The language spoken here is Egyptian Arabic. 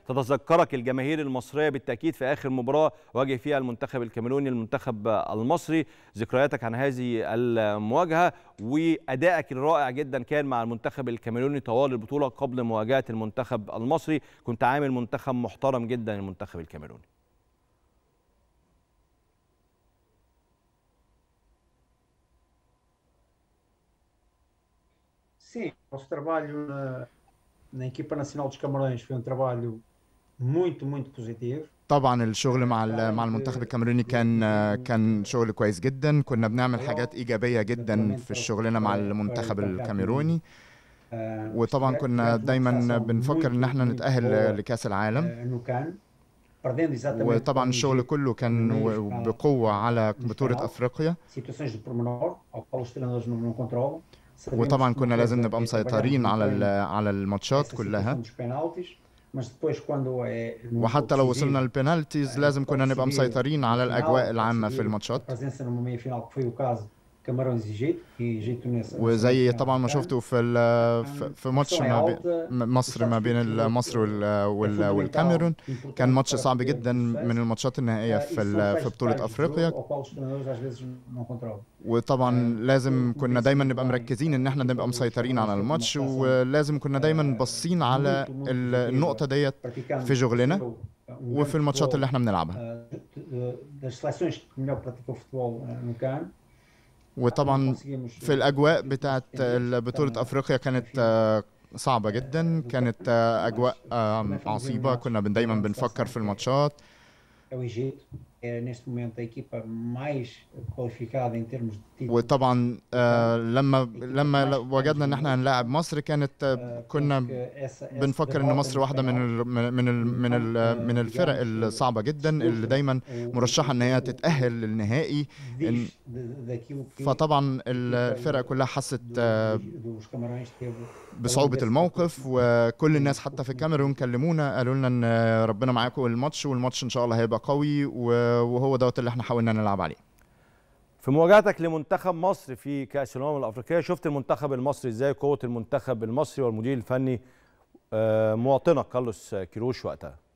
تتذكرك الجماهير المصريه بالتاكيد في اخر مباراه واجه فيها المنتخب الكاميروني المنتخب المصري ذكرياتك عن هذه المواجهه وادائك الرائع جدا كان مع المنتخب الكاميروني طوال البطوله قبل مواجهه المنتخب المصري كنت عامل منتخب محترم جدا المنتخب الكاميروني Sim, o nosso trabalho na, na equipa nacional dos Camarões foi um trabalho muito, muito positivo. طبعا الشغل مع ال- مع المنتخب الكاميروني كان كان شغل كويس جدا كنا بنعمل حاجات ايجابيه جدا في شغلنا مع المنتخب الكاميروني Ah, وطبعا كنا دايما بنفكر ان احنا نتاهل لكاس العالم ah, no CAN, perdendo exatamente وطبعا com o الشغل Egito كله كان و- بقوه على بطوله افريقيا situações de pormenor, ao qual os treinadores não, não controlam. Sabemos وطبعا que كنا uma لازم coisa نبقى é مسيطرين trabalhar على muito ال- bem على الماتشات essa كلها situação dos penaltis, mas depois quando é num وحتى jogo لو decisivo, وصلنا للبينالتيز لازم كنا نبقى مسيطرين على الاجواء العامه في a الماتشات presença numa meia final que foi o caso Camarões e Egito, e Egito nessa وزي nessa طبعا ما final شفتوا في ال- في- في ماتش السرعة ما بين alta، م- مصر ما بين مصر وال- وال- والكاميرون كان ماتش صعب جدا من الماتشات النهائيه في ال- في بطوله افريقيا ao qual os treinadores às vezes não controlam. وطبعا لازم كنا دايما نبقى مركزين ان احنا نبقى مسيطرين على الماتش ولازم كنا دايما باصين على ال- النقطه ديت Praticando في شغلنا um وفي الماتشات اللي احنا بنلعبها ah, de- das seleções que melhor praticam futebol ah, no CAN. وطبعا conseguimos- في الاجواء بتاعت بطوله افريقيا كانت آه، صعبه جدا كانت آه، اجواء آه، عصيبه كنا بن- دايما بنفكر في الماتشات É o Egito, é neste momento a equipa mais qualificada em termos de títulos. وطبعا آه، لما لما وجدنا ان احنا هنلاعب مصر كانت آه، Ah, كنا porque essa- essa بنفكر ان derrota مصر nos واحده من ال من ال من ال من الفرق الصعبه جدا اللي دايما penaltis, مرشحه ان هي تتاهل للنهائي diz إن- de- daquilo que فطبعا الفرق كلها حست do- آه، dos Camarões teve بصعوبة الموقف وكل الناس حتى في الكاميرون كلمونا قالوا لنا ان ربنا معاكم الماتش والماتش ان شاء الله هيبقى قوي و- وهو دوت اللي احنا حاولنا نلعب عليه في مواجهتك لمنتخب مصر في كاس الامم الافريقيه شفت المنتخب المصري ازاي قوه المنتخب المصري والمدير الفني آه، مواطنك كارلوس كيروش وقتها